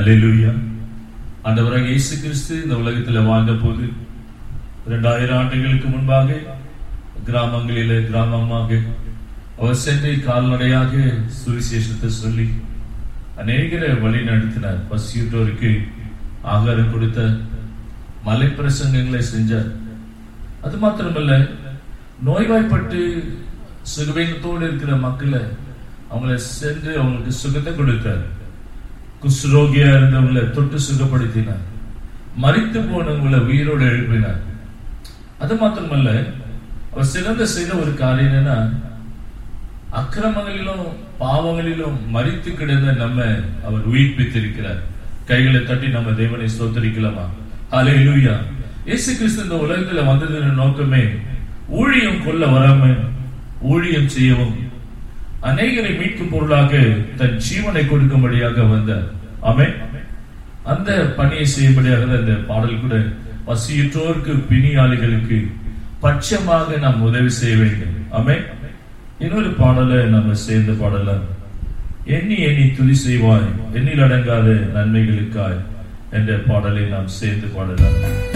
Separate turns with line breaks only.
அல்லேலூயா ஆண்டவராக இயேசு கிறிஸ்து இந்த உலகத்தில் வாழ்ந்த போது இரண்டாயிரம் ஆண்டுகளுக்கு முன்பாக கிராமங்களிலே கிராமமாக அவர் சென்று கால்நடையாக சுவிசேஷத்தை சொல்லி அநேகரை வழி நடத்தினார் பசியுட்டோருக்கு ஆகாரம் கொடுத்த மலை பிரசங்கங்களை செஞ்சார் அது மாத்திரமல்ல நோய்வாய்ப்பட்டு சுகவீனத்தோடு இருக்கிற மக்களை அவங்கள சென்று அவங்களுக்கு சுகத்தை கொடுத்தார் குஷ்ரோகியா இருந்தவங்களை தொட்டு சுகப்படுத்தினார் மறித்து போனவங்களை உயிரோடு எழுப்பினார் அது மாத்திரமல்ல அவர் சிறந்த செய்த ஒரு காரியம் என்னன்னா அக்கிரமங்களிலும் பாவங்களிலும் மறித்து கிடந்த நம்ம அவர் உயிர்ப்பித்திருக்கிறார் கைகளை தட்டி நம்ம தேவனை ஸ்தோத்தரிக்கலாமா ஹலே லூயா இயேசு கிறிஸ்து இந்த உலகத்துல வந்ததின் நோக்கமே ஊழியம் கொள்ள வராம ஊழியம் செய்யவும் அநேகரை மீட்கும் பொருளாக தன் ஜீவனை கொடுக்கும்படியாக வந்தார் ஆமே அந்த பணியை செய்யும்படியாக தான் இந்த பாடல் கூட பசியுற்றோருக்கு பிணியாளிகளுக்கு பட்சமாக நாம் உதவி செய்ய வேண்டும் ஆமே இன்னொரு பாடலை நம்ம சேர்ந்து பாடலாம் எண்ணி எண்ணி துதி செய்வாய் எண்ணில் அடங்காத நன்மைகளுக்காய் என்ற பாடலை நாம் சேர்ந்து பாடலாம்